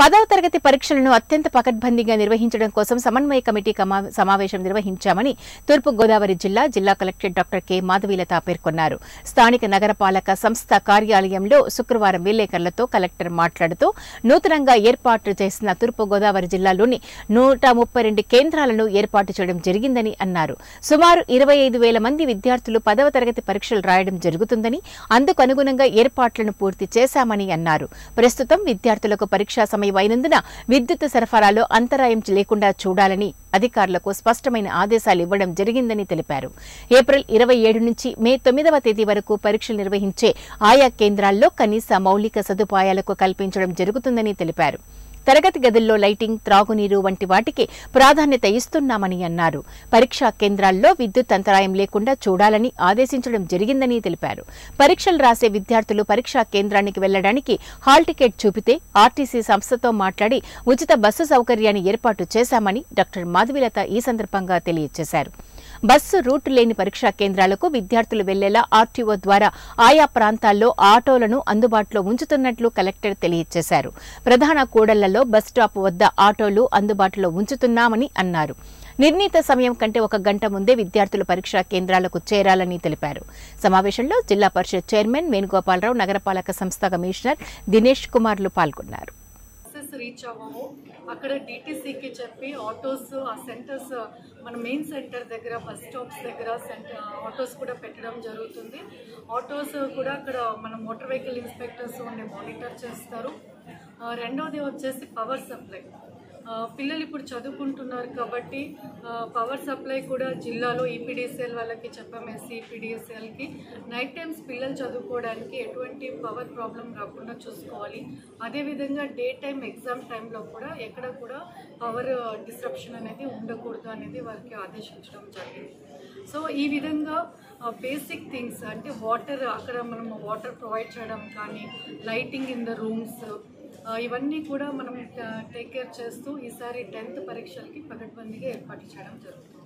పదవ తరగతి పరీక్షలను అత్యంత పకడ్బందీగా నిర్వహించడం కోసం సమన్వయ కమిటీ కమా- సమావేశం నిర్వహించామని తూర్పు గోదావరి జిల్లా జిల్లా కలెక్టర్ డాక్టర్ కె మాధవీలత పేర్కొన్నారు స్థానిక నగరపాలక సంస్థ కార్యాలయంలో శుక్రవారం విలేకరులతో కలెక్టర్ మాట్లాడుతూ నూతనంగా ఏర్పాటు చేసిన తూర్పు గోదావరి జిల్లాలోని నూట ముప్పై రెండు కేంద్రాలను ఏర్పాటు చేయడం జరిగిందని అన్నారు సుమారు ఇరవై ఐదు వేల మంది విద్యార్థులు పదవ తరగతి పరీక్షలు రాయడం జరుగుతుందని అందుకు అనుగుణంగా ఏర్పాట్లను పూర్తి చేశామని అన్నారు ప్రస్తుతం విద్యార్థులకు పరీక్షా సమయం అయినందున విద్యుత్ సరఫరాలో అంతరాయం లేకుండా చూడాలని అధికారులకు స్పష్టమైన ఆదేశాలు ఇవ్వడం జరిగిందని తెలిపారు ఏప్రిల్ ఇరవై ఏడు నుంచి మే తొమ్మిదవ తేదీ వరకు పరీక్షలు నిర్వహించే ఆయా కేంద్రాల్లో కనీస మౌలిక సదుపాయాలకు కల్పించడం జరుగుతుందని తెలిపారు తరగతి గదుల్లో లైటింగ్ త్రాగునీరు వంటి వాటికి ప్రాధాన్యత ఇస్తున్నామని అన్నారు పరీక్షా కేంద్రాల్లో విద్యుత్ అంతరాయం లేకుండా చూడాలని ఆదేశించడం జరిగిందని తెలిపారు పరీక్షలు రాసే విద్యార్థులు పరీక్షా కేంద్రానికి వెళ్లడానికి హాల్ టికెట్ చూపితే ఆర్టీసీ సంస్థతో మాట్లాడి ఉచిత బస్సు సౌకర్యాన్ని ఏర్పాటు చేశామని డాక్టర్ మాధవిలత ఈ సందర్భంగా తెలియజేశారు బస్సు రూట్ లేని పరీక్షా కేంద్రాలకు విద్యార్థులు వెళ్లేలా ఆర్టీఓ ద్వారా ఆయా ప్రాంతాల్లో ఆటోలను అందుబాటులో ఉంచుతున్నట్లు కలెక్టర్ తెలియజేశారు ప్రధాన కూడళ్లలో బస్ స్టాప్ వద్ద ఆటోలు అందుబాటులో ఉంచుతున్నామని అన్నారు నిర్ణీత సమయం కంటే ఒక గంట ముందే విద్యార్థులు పరీక్షా కేంద్రాలకు చేరాలని తెలిపారు సమావేశంలో జిల్లా పరిషత్ చైర్మన్ వేణుగోపాలరావు నగరపాలక సంస్థ కమిషనర్ దినేష్ కుమార్లు పాల్గొన్నారు బస్సెస్ రీచ్ అవ్వము అక్కడ డిటీసీకి చెప్పి ఆటోస్ ఆ సెంటర్స్ మన మెయిన్ సెంటర్ దగ్గర బస్ స్టాప్స్ దగ్గర సెంటర్ ఆటోస్ కూడా పెట్టడం జరుగుతుంది ఆటోస్ కూడా అక్కడ మన మోటార్ వెహికల్ ఇన్స్పెక్టర్స్ ఉండి మానిటర్ చేస్తారు ఆ, రెండవది వచ్చేసి పవర్ సప్లై ఆ, పిల్లలు ఇప్పుడు చదువుకుంటున్నారు కాబట్టి ఆ, పవర్ సప్లై కూడా జిల్లాలో ఈపీడీసీఎల్ వాళ్ళకి చెప్పాము ఎస్సీ ఈపీడీసీఎల్కి నైట్ టైమ్స్ పిల్లలు చదువుకోవడానికి ఎటువంటి పవర్ ప్రాబ్లం రాకుండా చూసుకోవాలి అదేవిధంగా డే టైం ఎగ్జామ్ టైంలో కూడా ఎక్కడ కూడా పవర్ డిస్రప్షన్ అనేది ఉండకూడదు అనేది వారికి ఆదేశించడం జరిగింది సో ఈ విధంగా బేసిక్ థింగ్స్ అంటే వాటర్ అక్కడ మనం వాటర్ ప్రొవైడ్ చేయడం కానీ లైటింగ్ ఇన్ ద రూమ్స్ ఆ, ఇవన్నీ కూడా మనం టేక్ కేర్ చేస్తూ ఈసారి టెన్త్ పరీక్షలకి పకడ్బందీగా ఏర్పాటు చేయడం జరుగుతుంది